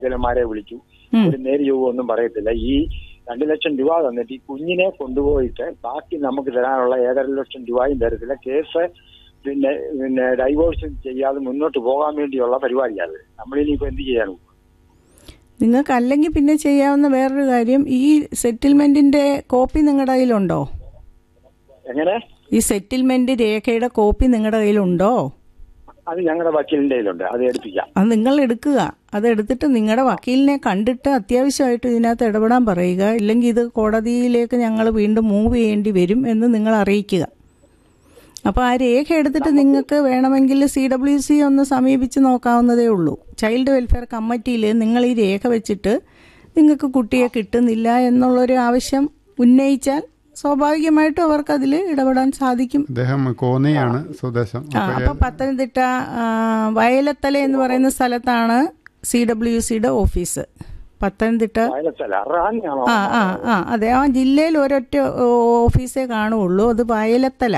ചിലന്മാരെ വിളിച്ചു ഉം. ഒരു നേര് യോഗം ഒന്നും പറയത്തില്ല ഈ രണ്ടു ലക്ഷം രൂപ തന്നിട്ട് ഈ കുഞ്ഞിനെ കൊണ്ടുപോയിട്ട് ബാക്കി നമുക്ക് തരാനുള്ള ഏഴര ലക്ഷം രൂപയും തരത്തില്ല കേസ് പിന്നെ പിന്നെ ഡൈവോഴ്സ് ചെയ്യാതെ മുന്നോട്ട് പോകാൻ വേണ്ടിയുള്ള പരിപാടിയാണ് നമ്മളിനിപ്പോ എന്ത് ചെയ്യാനും നിങ്ങൾക്ക് അല്ലെങ്കിൽ പിന്നെ ചെയ്യാവുന്ന വേറൊരു കാര്യം ഈ സെറ്റിൽമെന്റിന്റെ കോപ്പി നിങ്ങളുടെ കയ്യിലുണ്ടോ എങ്ങനെ ഈ സെറ്റിൽമെന്റ് രേഖയുടെ കോപ്പി നിങ്ങളുടെ കയ്യിലുണ്ടോ അത് ഞങ്ങളുടെ വക്കീലിന്റെ കയ്യിലുണ്ട് അത് എടുപ്പിക്കാം അത് നിങ്ങൾ എടുക്കുക അത് എടുത്തിട്ട് നിങ്ങളുടെ വക്കീലിനെ കണ്ടിട്ട് അത്യാവശ്യമായിട്ട് ഇതിനകത്ത് ഇടപെടാൻ പറയുക ഇല്ലെങ്കിൽ ഇത് കോടതിയിലേക്ക് ഞങ്ങൾ വീണ്ടും മൂവ് ചെയ്യേണ്ടി വരും എന്ന് നിങ്ങൾ അറിയിക്കുക അപ്പോൾ ആ രേഖ എടുത്തിട്ട് നിങ്ങൾക്ക് വേണമെങ്കിൽ സി ഡബ്ല്യു സി ഒന്ന് സമീപിച്ച് നോക്കാവുന്നതേ ഉള്ളൂ ചൈൽഡ് വെൽഫെയർ കമ്മിറ്റിയിൽ നിങ്ങൾ ഈ രേഖ വെച്ചിട്ട് നിങ്ങൾക്ക് കുട്ടിയെ കിട്ടുന്നില്ല എന്നുള്ളൊരു ആവശ്യം ഉന്നയിച്ചാൽ സ്വാഭാവികമായിട്ടും അവർക്ക് അതിൽ ഇടപെടാൻ സാധിക്കും അദ്ദേഹം കോന്നിയാണ് സ്വദേശം ആ അപ്പൊ പത്തനംതിട്ട ആ, വയലത്തല എന്ന് പറയുന്ന സ്ഥലത്താണ് സി ഡബ്ല്യു സിയുടെ ഓഫീസ് പത്തനംതിട്ട വയലത്തല്ല റാന്നിയാണോ ആ ആ ആ അതെ ആ ജില്ലയിൽ ഒരൊറ്റ ഓഫീസേ കാണുള്ളൂ അത് വയലത്തല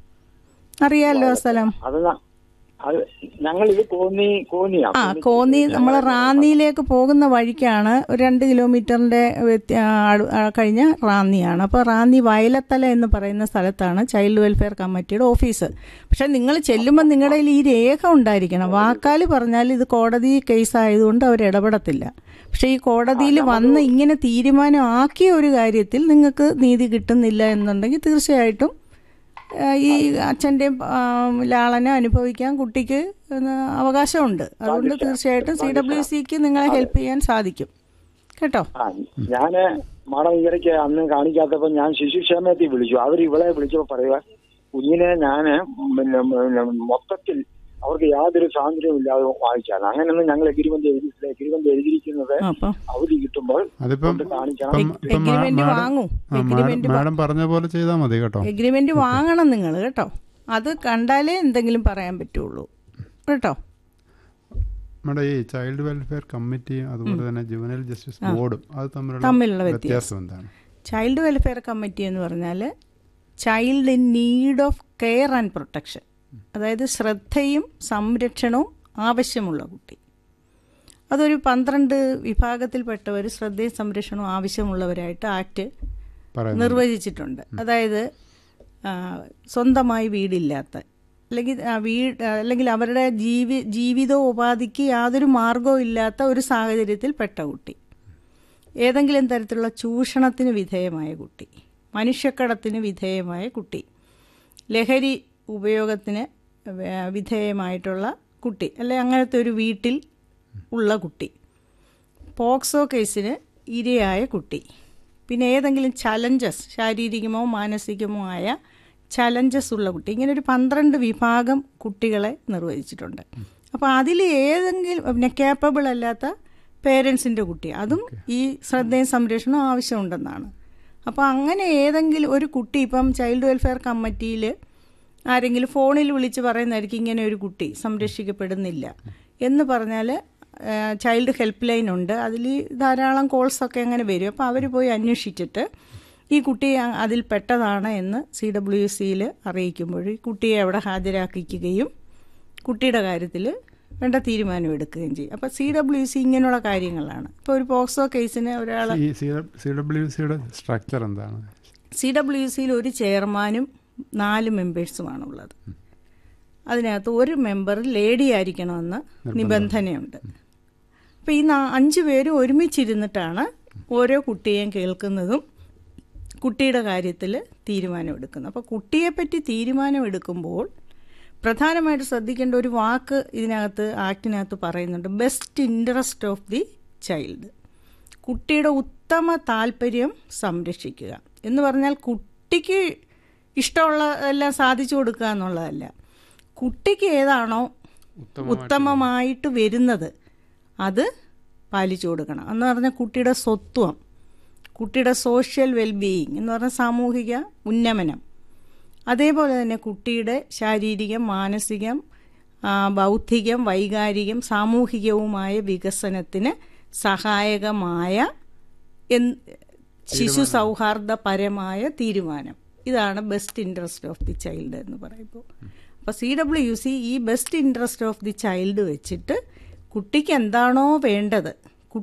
അറിയാലോ ആ സ്ഥലം അത് ന- അത് ഞങ്ങൾ ഇത് കോന്നി കോന്നിയാ ആ കോന്നി നമ്മൾ റാന്നിയിലേക്ക് പോകുന്ന വഴിക്കാണ് ഒരു രണ്ട് കിലോമീറ്ററിന്റെ വ്യത്യ- ആ, അടു- ആ, കഴിഞ്ഞ റാന്നിയാണ് അപ്പോൾ റാന്നി വയലത്തല എന്ന് പറയുന്ന സ്ഥലത്താണ് ചൈൽഡ് വെൽഫെയർ കമ്മിറ്റിയുടെ ഓഫീസ് പക്ഷെ നിങ്ങൾ ചെല്ലുമ്പോൾ നിങ്ങളുടെ കയ്യിൽ ഈ രേഖ ഉണ്ടായിരിക്കണം വാക്കാൽ പറഞ്ഞാൽ ഇത് കോടതി കേസ് ആയതുകൊണ്ട് അവർ ഇടപെടത്തില്ല പക്ഷെ ഈ കോടതിയിൽ വന്ന് ഇങ്ങനെ തീരുമാനമാക്കിയ ഒരു കാര്യത്തിൽ നിങ്ങൾക്ക് നീതി കിട്ടുന്നില്ല എന്നുണ്ടെങ്കിൽ തീർച്ചയായിട്ടും ഏഹ് ഈ അച്ഛൻ്റെയും ലാളന അനുഭവിക്കാൻ കുട്ടിക്ക് ഒന്ന് അവകാശമുണ്ട് അതുകൊണ്ട് തീർച്ചയായിട്ടും സി ഡബ്ല്യു സിക്ക് നിങ്ങളെ ഹെൽപ്പ് ചെയ്യാൻ സാധിക്കും കേട്ടോ ആ ഞാന് മാഡം ഇവരയ്ക്ക് അന്ന് കാണിക്കാത്തപ്പോ ഞാൻ ശിശുക്ഷേമത്തിൽ വിളിച്ചു അവർ ഇവളെ വിളിച്ചപ്പോ പറയുക കുഞ്ഞിനെ ഞാന് പിന്നെ പിന്നെ മൊത്തത്തിൽ അവർക്ക് യാതൊരു സ്വാതന്ത്ര്യവും ഇല്ലാതെ വായിച്ചാണ് അങ്ങനെയൊന്നും ഞങ്ങൾ എഗ്രിമെന്റ് എഴുതിയിട്ടില്ല എഗ്രിമെന്റ് എഴുതിയിരിക്കുന്നത് അപ്പം അവധി കിട്ടുമ്പോൾ അതിപ്പം കൊണ്ട് കാണിക്കണം ഇപ്പം ഇപ്പം മാ- എഗ്രിമെന്റ് മാഡം വാങ്ങൂ ആ, മാഡം എഗ്രിമെന്റ് മാഡം പറഞ്ഞ പോലെ ചെയ്താൽ മതി കേട്ടോ എഗ്രിമെന്റ് വാങ്ങണം നിങ്ങൾ കേട്ടോ അത് കണ്ടാലേ എന്തെങ്കിലും പറയാൻ പറ്റുള്ളൂ കേട്ടോ നമ്മുടെ ഈ ചൈൽഡ് വെൽഫെയർ കമ്മിറ്റിയും അതുപോലെ തന്നെ ജുവനൽ ജസ്റ്റിസ് ബോർഡും അത് തമ്മിലുള്ള തമ്മിലുള്ള വ്യത്യാസം. വ്യത്യാസം എന്താണ് ചൈൽഡ് വെൽഫെയർ കമ്മിറ്റി എന്ന് പറഞ്ഞാൽ child in need of care and protection അതായത് ശ്രദ്ധയും സംരക്ഷണവും ആവശ്യമുള്ള കുട്ടി അതൊരു പന്ത്രണ്ട് വിഭാഗത്തിൽപ്പെട്ടവർ ശ്രദ്ധയും സംരക്ഷണവും ആവശ്യമുള്ളവരായിട്ട് ആക്ട് പറയുന്നത് നിർവചിച്ചിട്ടുണ്ട് അതായത് ആ, സ്വന്തമായി വീടില്ലാത്ത അല്ലെങ്കിൽ ആ, വീട് അല്ലെങ്കിൽ അവരുടെ ജീവി ജീവിതോപാധിക്ക് യാതൊരു മാർഗവും ഇല്ലാത്ത ഒരു സാഹചര്യത്തിൽ പെട്ട കുട്ടി ഏതെങ്കിലും തരത്തിലുള്ള ചൂഷണത്തിന് വിധേയമായ കുട്ടി മനുഷ്യക്കടത്തിന് വിധേയമായ കുട്ടി ലഹരി ഉപയോഗത്തിന് വേ- വിധേയമായിട്ടുള്ള കുട്ടി അല്ലെ അങ്ങനത്തെ ഒരു വീട്ടിൽ ഉള്ള കുട്ടി പോക്സോ കേസിന് ഇരയായ കുട്ടി പിന്നെ ഏതെങ്കിലും ചലഞ്ചസ് ശാരീരികമോ മാനസികമോ ആയ ചലഞ്ചസ് ഉള്ള കുട്ടി ഇങ്ങനെ ഒരു പന്ത്രണ്ട് വിഭാഗം കുട്ടികളെ നിർവചിച്ചിട്ടുണ്ട് അപ്പോൾ അതിൽ ഏതെങ്കിലും പിന്നെ കേപ്പബിൾ അല്ലാത്ത പേരൻസിൻ്റെ കുട്ടി അതും ഈ ശ്രദ്ധയും സംരക്ഷണവും ആവശ്യമുണ്ടെന്നാണ് അപ്പോൾ അങ്ങനെ ഏതെങ്കിലും ഒരു കുട്ടി ഇപ്പം ചൈൽഡ് വെൽഫെയർ കമ്മിറ്റിയിൽ ആരെങ്കിലും ഫോണിൽ വിളിച്ച് പറയുന്നതായിരിക്കും ഇങ്ങനെ ഒരു കുട്ടി സംരക്ഷിക്കപ്പെടുന്നില്ല എന്ന് പറഞ്ഞാൽ ചൈൽഡ് ഹെൽപ്പ് ലൈൻ ഉണ്ട് അതിൽ ധാരാളം കോൾസൊക്കെ അങ്ങനെ വരും അപ്പോൾ അവർ പോയി അന്വേഷിച്ചിട്ട് ഈ കുട്ടി അ- അതിൽ പെട്ടതാണ് എന്ന് സി ഡബ്ല്യു സിയിൽ അറിയിക്കുമ്പോൾ ഈ കുട്ടിയെ അവിടെ ഹാജരാക്കിക്കുകയും കുട്ടിയുടെ കാര്യത്തിൽ വേണ്ട തീരുമാനം എടുക്കുകയും ചെയ്യും അപ്പോൾ സി ഡബ്ല്യു സി ഇങ്ങനെയുള്ള കാര്യങ്ങളാണ് ഇപ്പോൾ ഒരു പോക്സോ കേസിന് ഒരാൾ ഈ സി ഡബ്ല്യു സിയുടെ സ്ട്രക്ചർ എന്താണ് സി ഡബ്ല്യു സിയിൽ ഒരു ചെയർമാനും നാല് മെമ്പേഴ്സുമാണ് ഉള്ളത് അതിനകത്ത് ഒരു മെമ്പർ ലേഡി ആയിരിക്കണമെന്ന് നിബന്ധനയുണ്ട് അപ്പോൾ ഈ നാ- അഞ്ച് പേരും ഒരുമിച്ചിരുന്നിട്ടാണ് ഓരോ കുട്ടിയെയും കേൾക്കുന്നതും കുട്ടിയുടെ കാര്യത്തിൽ തീരുമാനമെടുക്കുന്നത് അപ്പോൾ കുട്ടിയെപ്പറ്റി തീരുമാനമെടുക്കുമ്പോൾ പ്രധാനമായിട്ട് ശ്രദ്ധിക്കേണ്ട ഒരു വാക്ക് ഇതിനകത്ത് ആക്ടിനകത്ത് പറയുന്നുണ്ട് best interest of the child കുട്ടിയുടെ ഉത്തമ താല്പര്യം സംരക്ഷിക്കുക എന്ന് പറഞ്ഞാൽ കുട്ടിക്ക് ഇഷ്ടമുള്ള എല്ലാം സാധിച്ചു കൊടുക്കുക എന്നുള്ളതല്ല കുട്ടിക്ക് ഏതാണോ ഉത്തമമായിട്ട് വരുന്നത് അത് പാലിച്ചു കൊടുക്കണം എന്ന് പറഞ്ഞാൽ കുട്ടിയുടെ സ്വത്വം കുട്ടിയുടെ സോഷ്യൽ വെൽബീയിങ് എന്ന് പറഞ്ഞാൽ സാമൂഹിക ഉന്നമനം അതേപോലെ തന്നെ കുട്ടിയുടെ ശാരീരികം മാനസികം ആ, ബൗദ്ധികം വൈകാരികം സാമൂഹികവുമായ വികസനത്തിന് സഹായകമായ എൻ- ശിശു സൗഹാർദ്ദപരമായ തീരുമാനം ഇതാണ് best interest of the child എന്ന് പറയുമ്പോൾ അപ്പോൾ സി ഡബ്ല്യു സി ഈ best interest of the child വെച്ചിട്ട് കുട്ടിക്ക് എന്താണോ വേണ്ടത്